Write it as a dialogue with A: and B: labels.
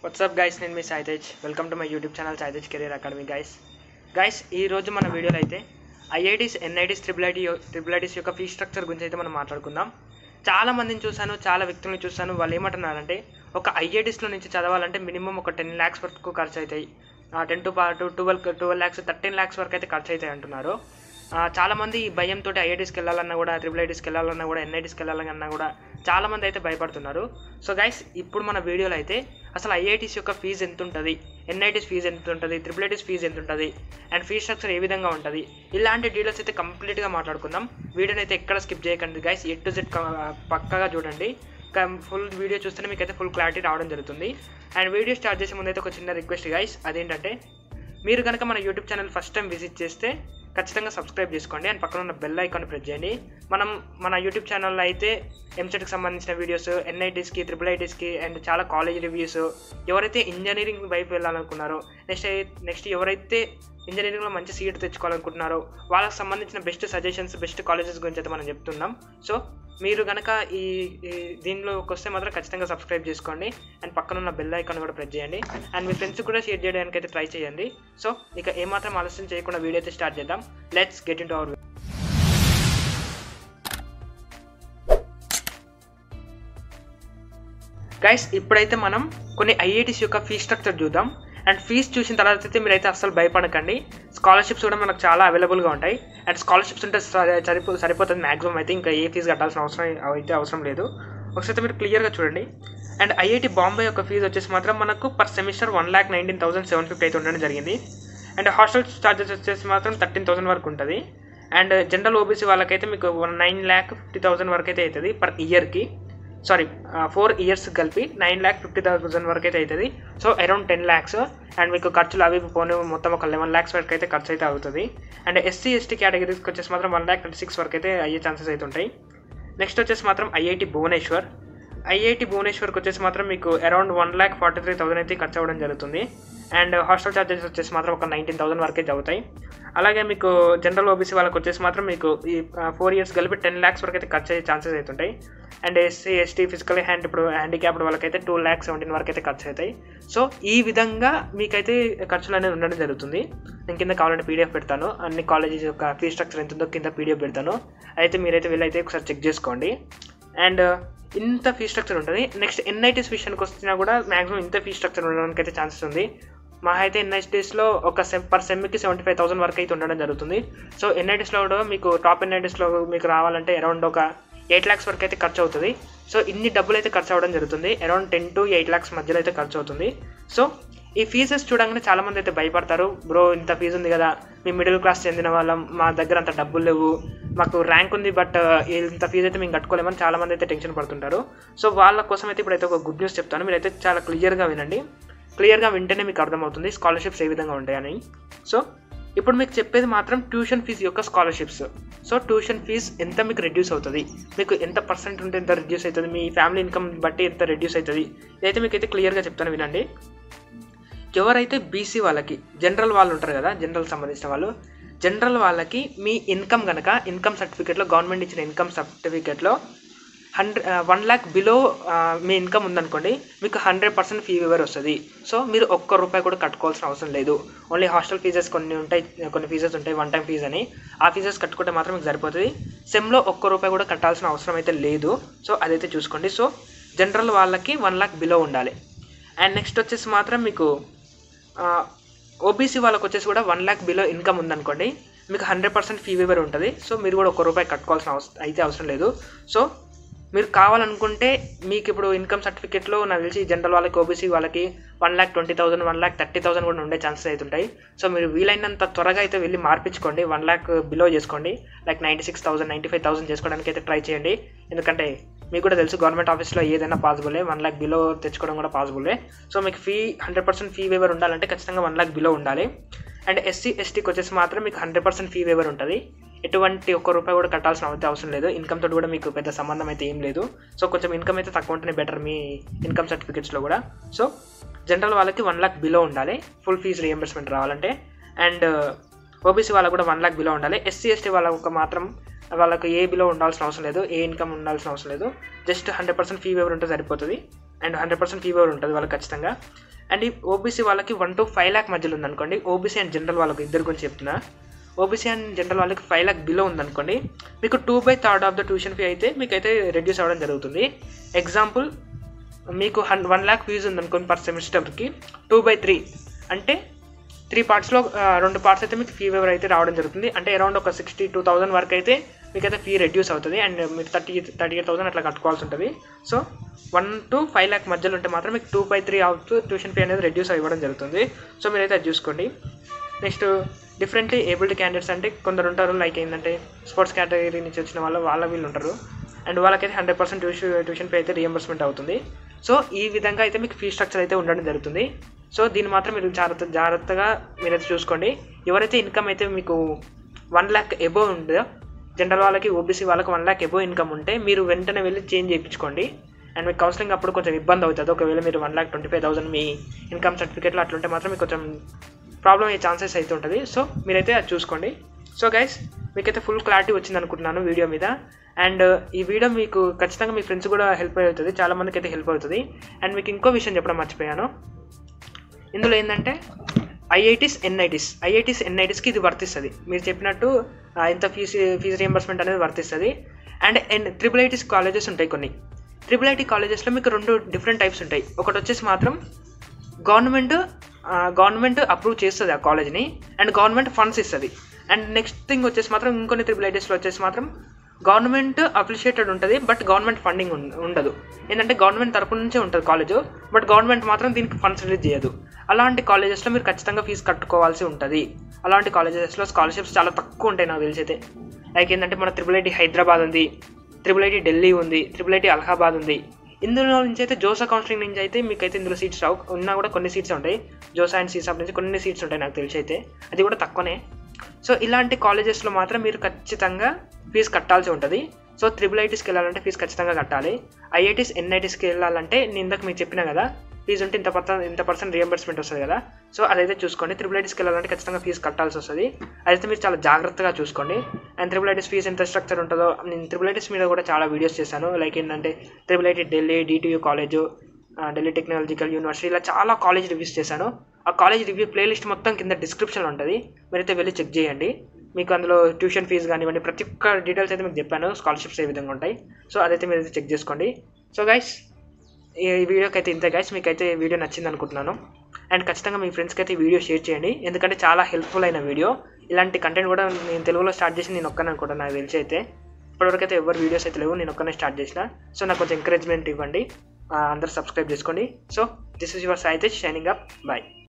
A: WhatsApp guys నేను మీ Saitej welcome to my YouTube channel Saitej career academy guys guys ఈ రోజు మన వీడియోలో అయితే IITs NITs triple IT triple ITs యొక్క ఫీ స్ట్రక్చర్ గురించి అయితే మనం మాట్లాడుకుందాం చాలా మందిని చూశాను చాలా వ్యక్తులను చూశాను వాళ్ళు ఏమంటున్నారంటే ఒక ఐఐటీస్లో నుంచి చదవాలంటే మినిమం ఒక టెన్ ల్యాక్స్ వరకు ఖర్చు అవుతాయి ten to to twelve twelve lakhs thirteen lakhs వరకు అయితే ఖర్చు అవుతాయి అంటున్నారు ఆ, చాలామంది ఈ భయంతో ఐఐటీస్కి వెళ్ళాలన్నా కూడా ట్రిపుల్ ఐటీస్కి వెళ్ళాలన్నా కూడా ఎన్ఐటీస్కి వెళ్ళాలన్నా కూడా చాలామంది అయితే భయపడుతున్నారు సో గైస్ ఇప్పుడు మన వీడియోలో అయితే అసలు ఐఐటీస్ యొక్క ఫీజు ఎంత ఉంటుంది ఎన్ఐటీస్ ఫీజు ఎంత ఉంటుంది ట్రిపుల్ ఐటీస్ ఫీజు ఎంత ఉంటుంది అండ్ ఫీ స్ట్రక్చర్ ఏ విధంగా ఉంటుంది ఇలాంటి డీటెయిల్స్ అయితే కంప్లీట్గా మాట్లాడుకుందాం వీడియోని అయితే ఎక్కడ స్కిప్ చేయకండి గైస్ ఎట్ టు జెడ్ పక్కగా చూడండి ఫుల్ వీడియో చూస్తేనే మీకు అయితే ఫుల్ క్లారిటీ రావడం జరుగుతుంది అండ్ వీడియో స్టార్ట్ చేసే ముందు అయితే ఒక చిన్న రిక్వెస్ట్ గైస్ అదేంటంటే మీరు కనుక మన YouTube channel first time visit చేస్తే ఖచ్చితంగా సబ్స్క్రైబ్ చేసుకోండి అండ్ పక్కన ఉన్న బెల్ ఐకాన్ ప్రెస్ చేయండి మనం మన యూట్యూబ్ ఛానల్లో అయితే ఎంసెట్కి సంబంధించిన వీడియోస్ ఎన్ఐటీస్కి ట్రిపుల్ ఐటీస్కి అండ్ చాలా కాలేజ్ రివ్యూస్ ఎవరైతే ఇంజనీరింగ్ వైపు వెళ్ళాలనుకున్నారో నెక్స్ట్ నెక్స్ట్ ఎవరైతే ఇంజనీరింగ్లో మంచి సీట్ తెచ్చుకోవాలనుకుంటున్నారో వాళ్ళకి సంబంధించిన బెస్ట్ సజెషన్స్ బెస్ట్ కాలేజెస్ గురించి అయితే మనం చెప్తున్నాం సో మీరు కనుక ఈ ఈ దీనిలోకి వస్తే మాత్రం ఖచ్చితంగా సబ్స్క్రైబ్ చేసుకోండి అండ్ పక్కన ఉన్న బెల్ ఐకాన్ కూడా ప్రెస్ చేయండి అండ్ మీ ఫ్రెండ్స్ కూడా షేర్ చేయడానికి అయితే ట్రై చేయండి సో ఇక ఏమాత్రం ఆలస్యం చేయకుండా వీడియో అయితే స్టార్ట్ చేద్దాం let's get into our guys ఇప్పుడైతే మనం కొన్ని ఐఐటీస్ యొక్క ఫీ స్ట్రక్చర్ చూద్దాం అండ్ ఫీజ్ చూసిన తర్వాత అయితే మీరైతే అస్సలు భయపడకండి స్కాలర్షిప్స్ కూడా మనకు చాలా అవైలబుల్గా ఉంటాయి అండ్ స్కాలర్షిప్స్ ఉంటే సరి- సరిపో సరిపోతుంది మ్యాక్సిమం అయితే ఇంకా ఏ ఫీజు కట్టాల్సిన అవసరం అయితే అవసరం లేదు ఒకసారి అయితే మీరు క్లియర్గా చూడండి అండ్ ఐఐటి బాంబే యొక్క ఫీజు వచ్చేసి మాత్రం మనకు per semester one lakh nineteen thousand seven fifty అయితే ఉండడం జరిగింది అండ్ హాస్టల్ ఛార్జెస్ వచ్చేసి మాత్రం థర్టీన్ థౌసండ్ వరకు ఉంటుంది అండ్ జనరల్ ఓబీసీ వాళ్ళకైతే మీకు one nine lakh fifty thousand వరకు అయితే అవుతుంది పర్ ఇయర్కి సారీ ఫోర్ ఇయర్స్ కలిపి నైన్ ల్యాక్ ఫిఫ్టీ థౌసండ్ వరకు అయితే అవుతుంది so around ten lakhs and మీకు ఖర్చులు అవి ఇవి పోనీ మొత్తం ఒక లెవెన్ ల్యాక్స్ వరకు అయితే ఖర్చు అయితే అవుతుంది అండ్ ఎస్సీ ఎస్టీ కేటగిరీస్కి వచ్చేసి మాత్రం వన్ ల్యాక్ ట్వంటీ సిక్స్ వరకు అయితే అయ్యే ఛాన్సెస్ అయితే ఉంటాయి నెక్స్ట్ వచ్చేసి మాత్రం ఐఐటి భువనేశ్వర్ ఐఐటి భువనేశ్వర్కి వచ్చేసి మాత్రం మీకు around one lakh forty three thousand అయితే ఖర్చు అవ్వడం జరుగుతుంది అండ్ హాస్టల్ ఛార్జెస్ వచ్చేసి మాత్రం ఒక నైన్టీన్ థౌసండ్ వరకే అవుతాయి అలాగే మీకు జనరల్ ఓబీసీ వాళ్ళకి వచ్చేసి మాత్రం మీకు ఈ ఫోర్ ఇయర్స్ కలిపి టెన్ ల్యాక్స్ వరకు అయితే ఖర్చు అయ్యే ఛాన్సెస్ అయితే ఉంటాయి and SC ST physical hand ఇప్పుడు హ్యాండిక్యాప్డ్ వాళ్ళకైతే టూ ల్యాక్స్ సెవెంటీన్ వరకు అయితే ఖర్చు అవుతాయి సో ఈ విధంగా మీకైతే ఖర్చులు అనేది ఉండడం జరుగుతుంది నేను కింద కావాలంటే పీడిఎఫ్ పెడతాను అన్ని కాలేజెస్ యొక్క ఫీ స్ట్రక్చర్ ఎంత ఉందో కింద పీడిఎఫ్ పెడతాను అయితే మీరైతే వెళ్ళైతే ఒకసారి చెక్ చేసుకోండి అండ్ ఇంత ఫీ స్ట్రక్చర్ ఉంటుంది నెక్స్ట్ ఎన్ఐటీస్ విషయానికి వచ్చినా కూడా మాక్సిమం ఇంత ఫీ స్ట్రక్చర్ ఉండడానికి అయితే ఛాన్సెస్ ఉంది మా అయితే ఎన్ఐటీస్లో ఒక సెమ్ పర్ సెమ్కి సెవెంటీ ఫైవ్ థౌసండ్ వరకు అయితే ఉండడం జరుగుతుంది సో ఎన్ఐటీస్లో కూడా మీకు టాప్ ఎన్ఐటీస్లో మీకు రావాలంటే అరౌండ్ ఒక ఎయిట్ ల్యాక్స్ వరకు అయితే ఖర్చు అవుతుంది సో ఇన్ని డబ్బులు అయితే ఖర్చు అవ్వడం జరుగుతుంది around ten to eight lakhs మధ్యలో అయితే ఖర్చు అవుతుంది సో ఈ ఫీజెస్ చూడగానే చాలామంది అయితే భయపడతారు బ్రో ఇంత ఫీజు ఉంది కదా మేము మిడిల్ క్లాస్ చెందిన వాళ్ళం మా దగ్గర అంత డబ్బులు లేవు మాకు ర్యాంక్ ఉంది బట్ ఇంత ఫీజు అయితే మేము కట్టుకోలేమని చాలామంది అయితే టెన్షన్ పడుతుంటారు సో వాళ్ళ కోసం అయితే ఇప్పుడైతే ఒక గుడ్ న్యూస్ చెప్తాను మీరైతే చాలా క్లియర్గా వినండి క్లియర్గా వింటేనే మీకు అర్థమవుతుంది స్కాలర్షిప్స్ ఏ విధంగా ఉంటాయని సో ఇప్పుడు మీకు చెప్పేది మాత్రం ట్యూషన్ ఫీజు యొక్క స్కాలర్షిప్స్ సో ట్యూషన్ ఫీజ్ ఎంత మీకు రెడ్యూస్ అవుతుంది మీకు ఎంత పర్సెంట్ ఉంటే ఎంత రెడ్యూస్ అవుతుంది మీ ఫ్యామిలీ ఇన్కమ్ బట్టి ఎంత రెడ్యూస్ అవుతుంది ఇదైతే మీకు అయితే క్లియర్గా చెప్తాను వినండి ఎవరైతే బీసీ వాళ్ళకి జనరల్ వాళ్ళు ఉంటారు కదా జనరల్ సంబంధించిన వాళ్ళు జనరల్ వాళ్ళకి మీ ఇన్కమ్ కనుక ఇన్కమ్ సర్టిఫికేట్లో గవర్నమెంట్ ఇచ్చిన ఇన్కమ్ సర్టిఫికేట్లో హండ్రెడ్ వన్ ల్యాక్ బిలో మీ ఇన్కమ్ ఉందనుకోండి మీకు హండ్రెడ్ పర్సెంట్ ఫీ వేవర్ వస్తుంది సో మీరు ఒక్క రూపాయి కూడా కట్టుకోవాల్సిన అవసరం లేదు ఓన్లీ హాస్టల్ ఫీజెస్ కొన్ని ఉంటాయి కొన్ని ఫీజెస్ ఉంటాయి వన్ టైం ఫీజ్ అని ఆ ఫీజెస్ కట్టుకుంటే మాత్రం మీకు సరిపోతుంది సెమ్లో ఒక్క రూపాయి కూడా కట్టాల్సిన అవసరం అయితే లేదు సో అదైతే చూసుకోండి సో జనరల్ వాళ్ళకి వన్ ల్యాక్ బిలో ఉండాలి అండ్ నెక్స్ట్ వచ్చేసి మాత్రం మీకు ఓబీసీ వాళ్ళకి వచ్చేసి కూడా వన్ ల్యాక్ బిలో ఇన్కమ్ ఉందనుకోండి మీకు హండ్రెడ్ పర్సెంట్ ఫీ వేవర్ ఉంటుంది సో మీరు కూడా ఒక రూపాయి కట్టుకోవాల్సిన అవసరం అయితే అవసరం లేదు సో మీరు కావాలనుకుంటే మీకు ఇప్పుడు ఇన్కమ్ సర్టిఫికేట్లో నాకు తెలిసి జనరల్ వాళ్ళకి ఓబీసీ వాళ్ళకి one lakh twenty thousand one lakh thirty thousand కూడా ఉండే ఛాన్సెస్ అయితే ఉంటాయి సో మీరు వీలైనంత త్వరగా అయితే వెళ్ళి మార్పించుకోండి వన్ ల్యాక్ బిలో చేసుకోండి like ninety six thousand ninety five thousand చేసుకోవడానికి అయితే ట్రై చేయండి ఎందుకంటే మీకు కూడా తెలుసు గవర్నమెంట్ ఆఫీస్లో ఏదైనా పాసిబులే వన్ ల్యాక్ బిలో తెచ్చుకోవడం కూడా పాసిబులే సో మీకు fee hundred percent fee waiver ఉండాలంటే ఖచ్చితంగా వన్ ల్యాక్ బిలో ఉండాలి అండ్ ఎస్సీ ఎస్టీకి వచ్చేసి మాత్రం మీకు హండ్రెడ్ పర్సెంట్ ఫీ వేవర్ ఉంటుంది ఎటువంటి ఒక్క రూపాయి కూడా కట్టాల్సిన అయితే అవసరం లేదు ఇన్కమ్ తోటి కూడా మీకు పెద్ద సంబంధం అయితే ఏం లేదు సో కొంచెం ఇన్కమ్ అయితే తక్కువ ఉంటేనే బెటర్ మీ ఇన్కమ్ సర్టిఫికేట్స్లో కూడా సో జనరల్ వాళ్ళకి వన్ లాక్ బిలో ఉండాలి ఫుల్ ఫీజ్ రియంబర్స్మెంట్ రావాలంటే అండ్ ఓబీసీ వాళ్ళకి కూడా వన్ లాక్ బిలో ఉండాలి ఎస్సీ ఎస్టీ వాళ్ళకు మాత్రం వాళ్ళకి ఏ బిలో ఉండాల్సిన అవసరం లేదు ఏ ఇన్కమ్ ఉండాల్సిన అవసరం లేదు just hundred percent fee waiver ఉంటే సరిపోతుంది and hundred percent fee waiver ఉంటుంది వాళ్ళకి ఖచ్చితంగా అండ్ ఈ ఓబీసీ వాళ్ళకి వన్ టు ఫైవ్ ల్యాక్ మధ్యలో ఉందనుకోండి ఓబీసీ అండ్ జనరల్ వాళ్ళకి ఇద్దరు గురించి చెప్తున్నా ఓబీసీ అండ్ జనరల్ వాళ్ళకి ఫైవ్ ల్యాక్ బిలో ఉందనుకోండి మీకు two by third of the tuition fee అయితే మీకు అయితే రెడ్యూస్ అవ్వడం జరుగుతుంది ఎగ్జాంపుల్ మీకు హన్ వన్ ల్యాక్ ఫీజు ఉందనుకోండి పర్ సెమిస్టర్కి టూ బై త్రీ అంటే త్రీ పార్ట్స్లో రెండు పార్ట్స్ అయితే మీకు ఫీ వేవర్ అయితే రావడం జరుగుతుంది అంటే అరౌండ్ ఒక సిక్స్టీ టూ థౌసండ్ వరకు అయితే మీకు అయితే ఫీ రెడ్యూస్ అవుతుంది అండ్ మీరు థర్టీ థర్టీ ఎయిట్ థౌసండ్ అట్లా కట్టుకోవాల్సి ఉంటుంది so one to five lakh మధ్యలో ఉంటే మాత్రం మీకు టూ బై త్రీ అవుతూ ట్యూషన్ ఫీ అనేది రెడ్యూస్ ఇవ్వడం జరుగుతుంది సో మీరైతే అది చూసుకోండి నెక్స్ట్ డిఫరెంట్లీ ఏబుల్డ్ క్యాండిడేట్స్ అంటే కొందరు ఉంటారు లైక్ ఏంటంటే స్పోర్ట్స్ కేటగిరీ నుంచి వచ్చిన వాళ్ళు వాళ్ళ వీళ్ళు ఉంటారు అండ్ వాళ్ళకైతే hundred percent tuition tuition fee అయితే రియంబర్స్మెంట్ అవుతుంది సో ఈ విధంగా అయితే మీకు ఫీ స్ట్రక్చర్ అయితే ఉండడం జరుగుతుంది సో దీన్ని మాత్రం మీరు జాగ్రత్త జాగ్రత్తగా మీరైతే చూసుకోండి ఎవరైతే ఇన్కమ్ అయితే మీకు వన్ ల్యాక్ ఎబో ఉందో జనరల్ వాళ్ళకి ఓబీసీ వాళ్ళకి వన్ ల్యాక్ ఎబో ఇన్కమ్ ఉంటే మీరు వెంటనే వెళ్ళి చేంజ్ చేయించుకోండి అండ్ మీకు కౌన్సిలింగ్ అప్పుడు కొంచెం ఇబ్బంది అవుతుంది ఒకవేళ మీరు one lakh twenty five thousand మీ ఇన్కమ్ సర్టిఫికేట్లో అట్లుంటే మాత్రం మీకు కొంచెం ప్రాబ్లం అయ్యే ఛాన్సెస్ అయితే ఉంటుంది సో మీరైతే అది చూసుకోండి సో గైస్ మీకైతే ఫుల్ క్లారిటీ వచ్చింది అనుకుంటున్నాను వీడియో మీద అండ్ ఈ వీడియో మీకు ఖచ్చితంగా మీ ఫ్రెండ్స్ కూడా హెల్ప్ అవుతుంది చాలా మందికి అయితే హెల్ప్ అవుతుంది అండ్ మీకు ఇంకో విషయం చెప్పడం మర్చిపోయాను ఇందులో ఏంటంటే ఐఐటీస్ ఎన్ఐటీస్ ఐఐటీస్ ఎన్ఐటీస్కి ఇది వర్తిస్తుంది మీరు చెప్పినట్టు ఆ, ఇంత ఫీజు ఫీజు రియంబర్స్మెంట్ అనేది వర్తిస్తుంది అండ్ ఎన్ ట్రిపుల్ ఐటీస్ కాలేజెస్ ఉంటాయి కొన్ని ట్రిపుల్ ఐటీ కాలేజెస్లో మీకు రెండు డిఫరెంట్ టైప్స్ ఉంటాయి ఒకటి వచ్చేసి మాత్రం గవర్నమెంట్ గవర్నమెంట్ అప్రూవ్ చేస్తుంది ఆ కాలేజ్ని అండ్ గవర్నమెంట్ ఫండ్స్ ఇస్తుంది అండ్ నెక్స్ట్ థింగ్ వచ్చేసి మాత్రం ఇంకొన్ని త్రిబుల్ ఐటీస్లో వచ్చేసి మాత్రం గవర్నమెంట్ అప్రిషియేటెడ్ ఉంటుంది బట్ గవర్నమెంట్ ఫండింగ్ ఉం- ఉండదు ఏంటంటే గవర్నమెంట్ తరపు నుంచే ఉంటుంది కాలేజ్ బట్ గవర్నమెంట్ మాత్రం దీనికి ఫండ్స్ రిలీజ్ చేయదు అలాంటి కాలేజెస్లో మీరు ఖచ్చితంగా ఫీజు కట్టుకోవాల్సి ఉంటుంది అలాంటి కాలేజెస్లో స్కాలర్షిప్స్ చాలా తక్కువ ఉంటాయి నాకు తెలిసి అయితే లైక్ ఏంటంటే మన త్రిబుల్ ఐటీ హైదరాబాద్ ఉంది త్రిబుల్ ఐటీ ఢిల్లీ ఉంది త్రిబుల్ ఐటీ అలహాబాద్ ఉంది ఇందులో నుంచి అయితే జోసా కౌన్సిలింగ్ నుంచి అయితే మీకు అయితే ఇందులో సీట్స్ రావు ఉన్నా కూడా కొన్ని సీట్స్ ఉంటాయి జోసా అండ్ సీసాప్ నుంచి కొన్ని సీట్స్ ఉంటాయి నాకు తెలిసి అయితే అది కూడా తక్కువనే సో ఇలాంటి కాలేజెస్లో మాత్రం మీరు ఖచ్చితంగా ఫీజు కట్టాల్సి ఉంటుంది సో త్రిబుల్ ఐటీస్కి వెళ్ళాలంటే ఫీజు ఖచ్చితంగా కట్టాలి ఐఐటీస్ ఎన్ఐటీస్కి వెళ్ళాలంటే నేను ఇందాక మీకు చెప్పిన కదా ఫీజు ఉంటే ఇంత పర్సెంట్ ఇంత పర్సెంట్ రియంబర్స్మెంట్ వస్తుంది కదా సో అదైతే చూసుకోండి త్రిబుల్ ఐటీస్కి వెళ్ళాలంటే ఖచ్చితంగా ఫీజు కట్టాల్సి వస్తుంది అదైతే మీరు చాలా జాగ్రత్తగా చూసుకోండి అండ్ త్రిబుల్ ఐటీస్ ఫీజు ఎంత స్ట్రక్చర్ ఉంటుందో నేను త్రిబుల్ ఐటీస్ మీద కూడా చాలా వీడియోస్ చేశాను లైక్ ఏంటంటే triple IT Delhi DTU college Delhi technological university ఇలా చాలా కాలేజ్ రివ్యూస్ చేశాను ఆ కాలేజ్ రివ్యూ ప్లేలిస్ట్ మొత్తం కింద డిస్క్రిప్షన్లో ఉంటుంది మీరైతే వెళ్ళి చెక్ చేయండి మీకు అందులో ట్యూషన్ ఫీజు కానివ్వండి ప్రతి ఒక్క డీటెయిల్స్ అయితే మీకు చెప్పాను స్కాలర్షిప్స్ ఏ విధంగా ఉంటాయి సో అదైతే మీరు చెక్ చేసుకోండి సో గైస్ ఈ వీడియోకి అయితే ఇంతే గైస్ మీకు అయితే వీడియో నచ్చింది అనుకుంటున్నాను అండ్ ఖచ్చితంగా మీ ఫ్రెండ్స్కి అయితే ఈ వీడియో షేర్ చేయండి ఎందుకంటే చాలా హెల్ప్ఫుల్ అయిన వీడియో ఇలాంటి కంటెంట్ కూడా నేను తెలుగులో స్టార్ట్ చేసి నేను ఒక్కనే అనుకుంటాను నాకు తెలిసి అయితే ఇప్పటివరకు అయితే ఎవరు వీడియోస్ అయితే లేవు నేను ఒక్కనే స్టార్ట్ చేసిన సో నాకు కొంచెం ఎంకరేజ్మెంట్ ఇవ్వండి ఆ, అందరూ సబ్స్క్రైబ్ చేసుకోండి so this is your Saitej shining up bye